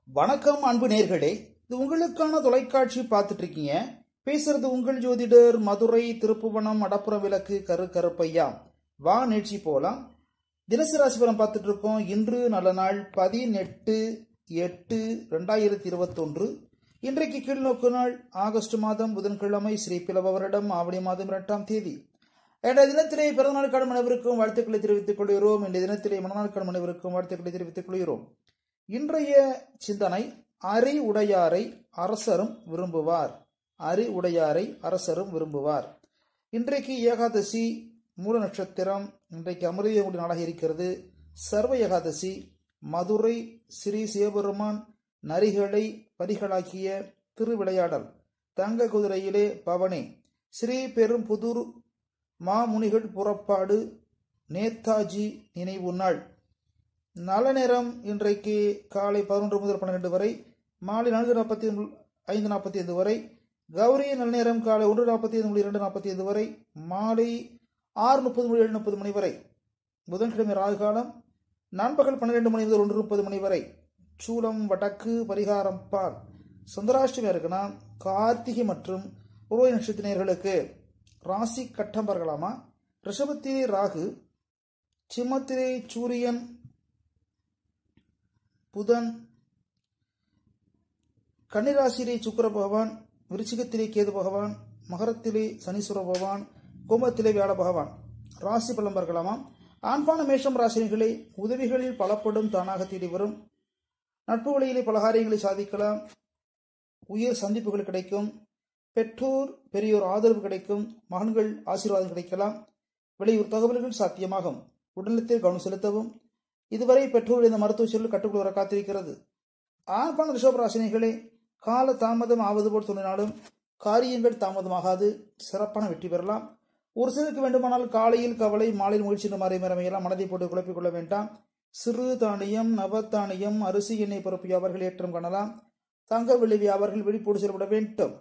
வணக்கம் அன்பு நேர்களே இது உங்களுக்கான தொலைக்காட்சி பார்த்துட்டு இருக்கீங்க பேசுறது உங்கள் ஜோதிடர் மதுரை திருப்புவனம் அடப்புறம் விளக்கு கரு கருப்பையா வா நிகழ்ச்சி போலாம் தினசரி ராசிபுரம் பார்த்துட்டு இருக்கோம் இன்று நல்ல நாள் பதினெட்டு எட்டு ரெண்டாயிரத்தி இருபத்தொன்று இன்றைக்கு கீழ்நோக்கு நாள் ஆகஸ்ட் மாதம் புதன்கிழமை ஸ்ரீ பிளவ வருடம் ஆவணி மாதம் இரண்டாம் தேதி என்ற தினத்திலே பிறந்தநாள் கடன் அனைவருக்கும் வாழ்த்துக்களை தெரிவித்துக் கொள்கிறோம் இந்த தினத்திலே மனநாள் கடன் அனைவருக்கும் வாழ்த்துக்களை தெரிவித்துக் கொள்கிறோம் இன்றைய சிந்தனை அறி உடையாரை அரசரும் விரும்புவார் அறி உடையாரை அரசரும் விரும்புவார் இன்றைக்கு ஏகாதசி மூல நட்சத்திரம் இன்றைக்கு அமிர்தமுடி நாளாக இருக்கிறது சர்வ ஏகாதசி மதுரை ஸ்ரீ சிவபெருமான் நரிகளை பரிகளாக்கிய திருவிளையாடல் தங்க குதிரையிலே பவனி ஸ்ரீ பெரும்புதூர் மாமுனிகள் புறப்பாடு நேதாஜி நினைவு நாள் நல்ல நேரம் இன்றைக்கு காலை பதினொன்று முதல் பன்னிரெண்டு வரை மாலை நான்கு நாற்பத்தி ஐந்து நாற்பத்தி ஐந்து வரை கௌரி நல்ல நேரம் காலை ஒன்று நாற்பத்தி ஐந்து முதல் இரண்டு நாற்பத்தி ஐந்து வரை மாலை ஆறு முப்பது முதல் ஏழு முப்பது மணி வரை புதன்கிழமை ராகு காலம் நண்பகல் பன்னிரெண்டு மணி முதல் ஒன்று முப்பது மணி வரை சூலம் வடக்கு பரிகாரம் பால் சுந்தராஷ்டமி இருக்குன்னா கார்த்திகை மற்றும் உருவை நட்சத்திரர்களுக்கு ராசி கட்டம் பார்க்கலாமா ரிஷபத்திலே ராகு சிம்மத்திலே சூரியன் புதன் கன்னிராசியிலே சுக்கர பகவான் விருச்சிகத்திலே கேது பகவான் மகரத்திலே சனீஸ்வர பகவான் கும்பத்திலே வியாழ பகவான் ராசி பலம் பார்க்கலாமா ஆண்பான மேஷம் ராசினிகளே உதவிகளில் பலப்படும் தானாக தேடி வரும் நட்பு வழியிலே பல காரியங்களை சாதிக்கலாம் உயர் சந்திப்புகள் கிடைக்கும் பெற்றோர் பெரியோர் ஆதரவு கிடைக்கும் மகன்கள் ஆசீர்வாதம் கிடைக்கலாம் வெளியூர் தகவல்கள் சாத்தியமாகும் உடல்நலத்தில் கவனம் செலுத்தவும் இதுவரை பெற்றோர் இந்த மருத்துவ செல்கள் கட்டுக்குள் வர காத்திருக்கிறது ஆண்பான ரிஷபராசினிகளே கால தாமதம் ஆவது போல் தோன்றினாலும் காரியங்கள் தாமதமாகாது சிறப்பான வெற்றி பெறலாம் ஒரு சிலருக்கு வேண்டுமானால் காலையில் கவலை மாலையில் முயற்சி மாறி மரமையெல்லாம் மனதை போட்டு குழப்பிக் கொள்ள வேண்டாம் சிறு தானியம் நவத்தானியம் அரிசி எண்ணெய் பருப்பு வியாபாரிகள் ஏற்றம் காணலாம் தங்க வெள்ளி வியாபாரிகள் வெளிப்போடு செயல்பட வேண்டும்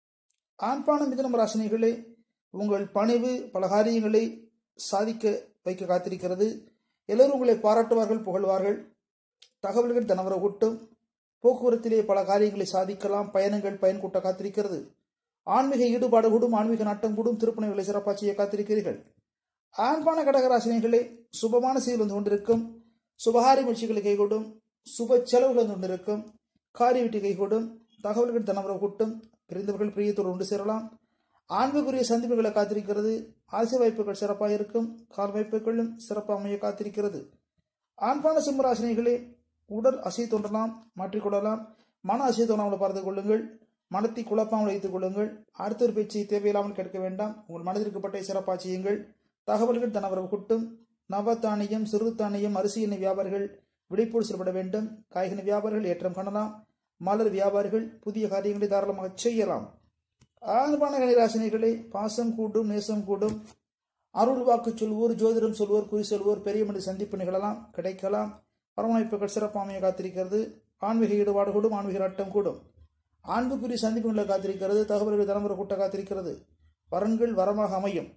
ஆண்பான மிதனம் ராசினிகளே உங்கள் பணிவு பல காரியங்களை சாதிக்க வைக்க காத்திருக்கிறது எல்லோரும் உங்களை பாராட்டுவார்கள் புகழ்வார்கள் தகவல்கள் தனவர கூட்டும் போக்குவரத்திலே பல காரியங்களை சாதிக்கலாம் பயணங்கள் பயன் கூட்ட காத்திருக்கிறது ஆன்மீக ஈடுபாடு கூடும் ஆன்மீக நாட்டம் கூடும் திருப்பணிகளை சிறப்பாக செய்ய காத்திருக்கிறீர்கள் ஆண்பான கடகராசினிகளே சுபமான செயல் வந்து கொண்டிருக்கும் சுபகாரி முயற்சிகளை கைகூடும் சுப செலவுகள் வந்து கொண்டிருக்கும் காரி வெட்டி கைகூடும் தகவல்கள் தனவர கூட்டும் பிரிந்தவர்கள் பிரியத்தோடு ஒன்று சேரலாம் ஆன்மீகுரிய சந்திப்புகளை காத்திருக்கிறது ஆசை வாய்ப்புகள் சிறப்பாக இருக்கும் கால் வாய்ப்புகளும் சிறப்பாக அமைய காத்திருக்கிறது ஆண்பான சிம்மராசினிகளே உடல் அசை தோன்றலாம் மாற்றிக்கொள்ளலாம் மன அசை தோணாமல் பார்த்து கொள்ளுங்கள் மனத்தை குழப்பாமல் வைத்துக் கொள்ளுங்கள் அடுத்த ஒரு பேச்சை தேவையில்லாமல் கேட்க வேண்டாம் உங்கள் மனதிற்கு பட்டை சிறப்பாக செய்யுங்கள் தகவல்கள் தனவரவு கூட்டும் நவதானியம் சிறு தானியம் அரிசி எண்ணெய் வியாபாரிகள் விழிப்போடு செயல்பட வேண்டும் காய்கனி வியாபாரிகள் ஏற்றம் காணலாம் மலர் வியாபாரிகள் புதிய காரியங்களை தாராளமாக செய்யலாம் ஆண்பான கணிராசினிகளே பாசம் கூடும் நேசம் கூடும் அருள் வாக்கு சொல்வோர் ஜோதிடம் சொல்வோர் குறி சொல்வோர் பெரிய மனித சந்திப்பு நிகழலாம் கிடைக்கலாம் பரமமைப்புகள் சிறப்பாமையை காத்திருக்கிறது ஆன்மீக ஈடுபாடு கூடும் ஆன்மீக நாட்டம் கூடும் ஆண்புக்குரிய சந்திப்புகளை காத்திருக்கிறது தகவல்கள் தலைமுறை கூட்ட காத்திருக்கிறது வரன்கள் வரமாக அமையும்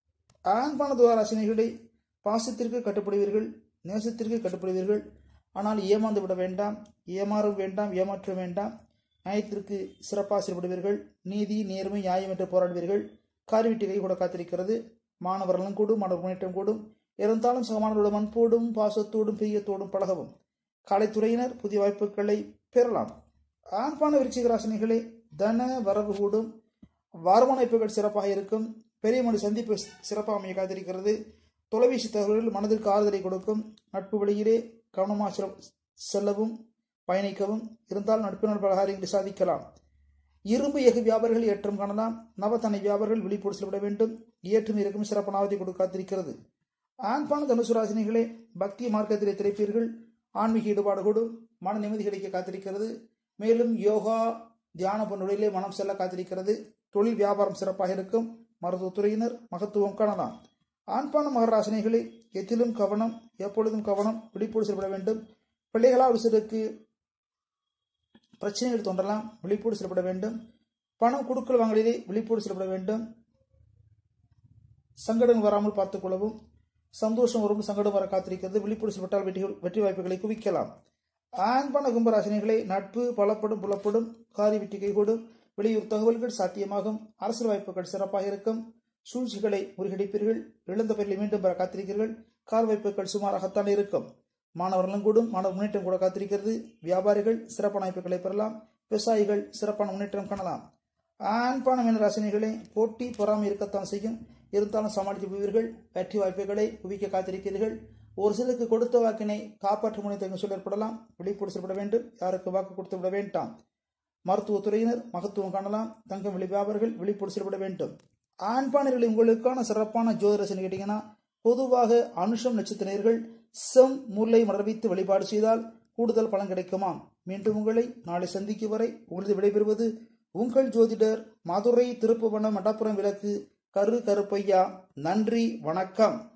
ஆண்பான துவாராசினிகளை பாசத்திற்கு கட்டுப்படுவீர்கள் நேசத்திற்கு கட்டுப்படுவீர்கள் ஆனால் ஏமாந்து விட வேண்டாம் ஏமாறும் வேண்டாம் ஏமாற்ற வேண்டாம் நியாயத்திற்கு சிறப்பாக செயல்படுவீர்கள் நீதி நேர்மை நியாயம் என்று போராடுவீர்கள் காரிவிட்டு கை கூட காத்திருக்கிறது மாணவர்களும் கூடும் மாணவர் முன்னேற்றம் கூடும் இருந்தாலும் சகமானவர்களோடும் அன்போடும் பாசத்தோடும் பிரியத்தோடும் பழகவும் கலைத்துறையினர் புதிய வாய்ப்புகளை பெறலாம் ஆண்பான விருச்சிக ராசினிகளே தன வரவு கூடும் வருமான வாய்ப்புகள் சிறப்பாக இருக்கும் பெரிய மனு சந்திப்பு சிறப்பாக அமைய காத்திருக்கிறது தொலைபேசி தகவல்கள் மனதிற்கு ஆறுதலை கொடுக்கும் நட்பு வழியிலே கவனமாக செல்லவும் பயணிக்கவும் இருந்தால் நட்பினால் பல காரியங்களை சாதிக்கலாம் இரும்பு எஃகு வியாபாரிகள் ஏற்றம் காணலாம் நவத்தனை வியாபாரிகள் விழிப்போடு செல்லப்பட வேண்டும் ஏற்றும் இருக்கும் சிறப்பான ஆவதி கொடுக்க காத்திருக்கிறது ஆண்பான தனுசு ராசினிகளே பக்தி மார்க்கத்திலே திரைப்பீர்கள் ஆன்மீக ஈடுபாடு கூடும் மன நிம்மதி கிடைக்க காத்திருக்கிறது மேலும் யோகா தியான பொருளிலே மனம் செல்ல காத்திருக்கிறது தொழில் வியாபாரம் சிறப்பாக இருக்கும் மருத்துவத்துறையினர் மகத்துவம் காணலாம் ஆண்பான மகராசினிகளே எத்திலும் கவனம் எப்பொழுதும் கவனம் விழிப்போடு செயல்பட வேண்டும் பிள்ளைகளால் ஒரு சிலருக்கு பிரச்சனைகள் தோன்றலாம் விழிப்போடு செயல்பட வேண்டும் பணம் கொடுக்கல் வாங்கலிலே விழிப்போடு செயல்பட வேண்டும் சங்கடம் வராமல் பார்த்துக் கொள்ளவும் சந்தோஷம் வரும் சங்கடம் வர காத்திருக்கிறது விழிப்போடு செயல்பட்டால் வெற்றி வெற்றி வாய்ப்புகளை குவிக்கலாம் ஆண்பான கும்பராசினிகளை நட்பு பலப்படும் புலப்படும் காரி வெற்றி கைகூடும் வெளியூர் தகவல்கள் சாத்தியமாகும் அரசியல் வாய்ப்புகள் சிறப்பாக இருக்கும் சூழ்ச்சிகளை முறியடிப்பீர்கள் இழந்த பெயரில் மீண்டும் பெற காத்திருக்கிறீர்கள் கால் வாய்ப்புகள் சுமாராகத்தான் இருக்கும் மாணவர்களும் கூடும் மாணவர் முன்னேற்றம் கூட காத்திருக்கிறது வியாபாரிகள் சிறப்பான வாய்ப்புகளை பெறலாம் விவசாயிகள் சிறப்பான முன்னேற்றம் காணலாம் ஆண்பான மீனராசினிகளே போட்டி பொறாமை இருக்கத்தான் செய்யும் இருந்தாலும் சமாளித்து போவீர்கள் வெற்றி வாய்ப்புகளை குவிக்க காத்திருக்கிறீர்கள் ஒரு சிலருக்கு கொடுத்த வாக்கினை காப்பாற்ற முனைத்தங்க சொல்ல ஏற்படலாம் விழிப்போடு செயல்பட வேண்டும் யாருக்கு வாக்கு கொடுத்து விட வேண்டாம் மருத்துவத்துறையினர் மகத்துவம் காணலாம் தங்கம் வெளி வியாபாரிகள் விழிப்போடு செயல்பட வேண்டும் ஆண்பானர்களை உங்களுக்கான சிறப்பான ஜோதிரசன் கேட்டீங்கன்னா பொதுவாக அனுஷம் நட்சத்திரர்கள் செம் முல்லை மலர்வித்து வழிபாடு செய்தால் கூடுதல் பலன் கிடைக்குமாம் மீண்டும் உங்களை நாளை சந்திக்கும் வரை உங்களது விடைபெறுவது உங்கள் ஜோதிடர் மதுரை திருப்புவனம் மடப்புறம் விளக்கு கரு கருப்பையா நன்றி வணக்கம்